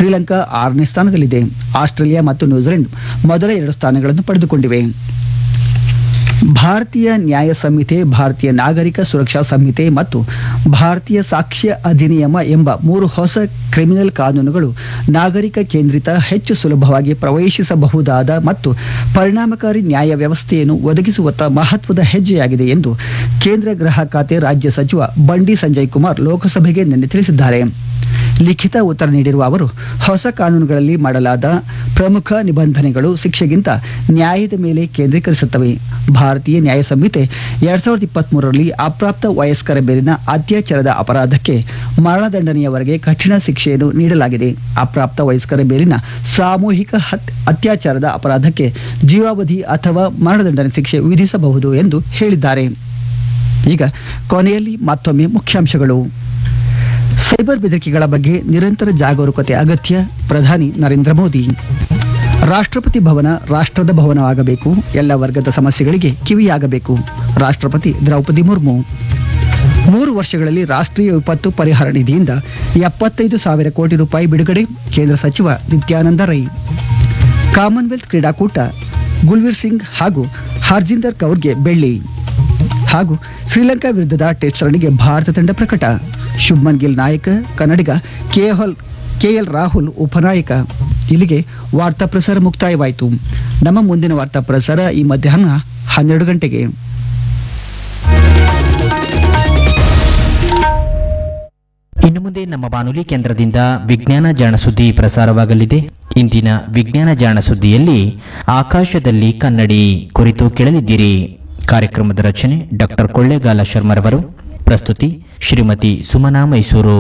ಶ್ರೀಲಂಕಾ ಆರನೇ ಸ್ಥಾನದಲ್ಲಿದೆ ಆಸ್ಟ್ರೇಲಿಯಾ ಮತ್ತು ನ್ಯೂಜಿಲೆಂಡ್ ಮೊದಲ ಎರಡು ಸ್ಥಾನಗಳನ್ನು ಪಡೆದುಕೊಂಡಿವೆ ಭಾರತೀಯ ನ್ಯಾಯ ಸಂಹಿತೆ ಭಾರತೀಯ ನಾಗರಿಕ ಸುರಕ್ಷಾ ಸಂಹಿತೆ ಮತ್ತು ಭಾರತೀಯ ಸಾಕ್ಷ್ಯ ಅಧಿನಿಯಮ ಎಂಬ ಮೂರು ಹೊಸ ಕ್ರಿಮಿನಲ್ ಕಾನೂನುಗಳು ನಾಗರಿಕ ಕೇಂದ್ರಿತ ಹೆಚ್ಚು ಸುಲಭವಾಗಿ ಪ್ರವೇಶಿಸಬಹುದಾದ ಮತ್ತು ಪರಿಣಾಮಕಾರಿ ನ್ಯಾಯ ವ್ಯವಸ್ಥೆಯನ್ನು ಒದಗಿಸುವತ್ತ ಮಹತ್ವದ ಹೆಜ್ಜೆಯಾಗಿದೆ ಎಂದು ಕೇಂದ್ರ ಗೃಹ ಖಾತೆ ರಾಜ್ಯ ಸಚಿವ ಬಂಡಿ ಸಂಜಯ್ ಕುಮಾರ್ ಲೋಕಸಭೆಗೆ ನಿನ್ನೆ ತಿಳಿಸಿದ್ದಾರೆ ಲಿಖಿತ ಉತ್ತರ ನೀಡಿರುವ ಅವರು ಹೊಸ ಕಾನೂನುಗಳಲ್ಲಿ ಮಾಡಲಾದ ಪ್ರಮುಖ ನಿಬಂಧನೆಗಳು ಶಿಕ್ಷೆಗಿಂತ ನ್ಯಾಯದ ಮೇಲೆ ಕೇಂದ್ರೀಕರಿಸುತ್ತವೆ ಭಾರತೀಯ ನ್ಯಾಯ ಸಂಹಿತೆ ಎರಡ್ ಸಾವಿರದ ಇಪ್ಪತ್ತ್ ಮೂರರಲ್ಲಿ ಅಪ್ರಾಪ್ತ ವಯಸ್ಕರ ಮೇಲಿನ ಅತ್ಯಾಚಾರದ ಅಪರಾಧಕ್ಕೆ ಮರಣದಂಡನೆಯವರೆಗೆ ಕಠಿಣ ಶಿಕ್ಷೆಯನ್ನು ನೀಡಲಾಗಿದೆ ಅಪ್ರಾಪ್ತ ವಯಸ್ಕರ ಮೇಲಿನ ಸಾಮೂಹಿಕ ಹತ್- ಅತ್ಯಾಚಾರದ ಅಪರಾಧಕ್ಕೆ ಜೀವಾವಧಿ ಅಥವಾ ಮರಣದಂಡನೆ ಶಿಕ್ಷೆ ವಿಧಿಸಬಹುದು ಎಂದು ಹೇಳಿದ್ದಾರೆ ಈಗ ಕೊನೆಯಲ್ಲಿ ಮತ್ತೊಮ್ಮೆ ಮುಖ್ಯಾಂಶಗಳು ಸೈಬರ್ ಬೆದರಿಕೆಗಳ ಬಗ್ಗೆ ನಿರಂತರ ಜಾಗರೂಕತೆ ಅಗತ್ಯ ಪ್ರಧಾನಿ ನರೇಂದ್ರ ಮೋದಿ ರಾಷ್ಟ್ರಪತಿ ಭವನ ರಾಷ್ಟ್ರದ ಭವನವಾಗಬೇಕು ಎಲ್ಲ ವರ್ಗದ ಸಮಸ್ಯೆಗಳಿಗೆ ಕಿವಿಯಾಗಬೇಕು ರಾಷ್ಟ್ರಪತಿ ದ್ರೌಪದಿ ಮುರ್ಮು ಮೂರು ವರ್ಷಗಳಲ್ಲಿ ರಾಷ್ಟ್ರೀಯ ವಿಪತ್ತು ಪರಿಹಾರ ನಿಧಿಯಿಂದ ಎಪ್ಪತ್ತೈದು ಸಾವಿರ ಕೋಟಿ ರೂಪಾಯಿ ಬಿಡುಗಡೆ ಕೇಂದ್ರ ಸಚಿವ ನಿತ್ಯಾನಂದ ರೈ ಕಾಮನ್ವೆಲ್ತ್ ಕ್ರೀಡಾಕೂಟ ಗುಲ್ವೀರ್ ಸಿಂಗ್ ಹಾಗೂ ಹರ್ಜಿಂದರ್ ಕೌರ್ಗೆ ಬೆಳ್ಳಿ ಹಾಗೂ ಶ್ರೀಲಂಕಾ ವಿರುದ್ಧದ ಟೆಸ್ಟ್ ಸರಣಿಗೆ ಭಾರತ ತಂಡ ಪ್ರಕಟ ಶುಭ್ಮನ್ ಗಿಲ್ ನಾಯಕ ಕನ್ನಡಿಗ ಕೆಎಲ್ ಕೆಎಲ್ ರಾಹುಲ್ ಉಪನಾಯಕ ಇಲ್ಲಿಗೆ ವಾರ್ತಾ ಪ್ರಸಾರ ಮುಕ್ತಾಯವಾಯಿತು ನಮ್ಮ ಮುಂದಿನ ವಾರ್ತಾ ಪ್ರಸಾರ ಈ ಮಧ್ಯಾಹ್ನ ಹನ್ನೆರಡು ಗಂಟೆಗೆ ಇನ್ನು ಮುಂದೆ ನಮ್ಮ ಬಾನುಲಿ ಕೇಂದ್ರದಿಂದ ವಿಜ್ಞಾನ ಜಾಣ ಸುದ್ದಿ ಪ್ರಸಾರವಾಗಲಿದೆ ಇಂದಿನ ವಿಜ್ಞಾನ ಜಾಣ ಸುದ್ದಿಯಲ್ಲಿ ಆಕಾಶದಲ್ಲಿ ಕನ್ನಡಿ ಕುರಿತು ಕೇಳಲಿದ್ದೀರಿ ಕಾರ್ಯಕ್ರಮದ ರಚನೆ ಡಾಕ್ಟರ್ ಕೊಳ್ಳೇಗಾಲ ಶರ್ಮರವರು ಪ್ರಸ್ತುತಿ ಶ್ರೀಮತಿ ಸುಮನಾ ಮೈಸೂರು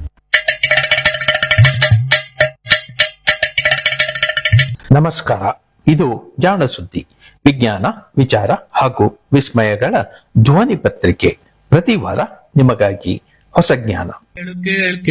ನಮಸ್ಕಾರ ಇದು ಜಾಣ ಸುದ್ದಿ ವಿಜ್ಞಾನ ವಿಚಾರ ಹಾಗೂ ವಿಸ್ಮಯಗಳ ಧ್ವನಿ ಪತ್ರಿಕೆ ಪ್ರತಿ ವಾರ ನಿಮಗಾಗಿ ಹೊಸ ಜ್ಞಾನ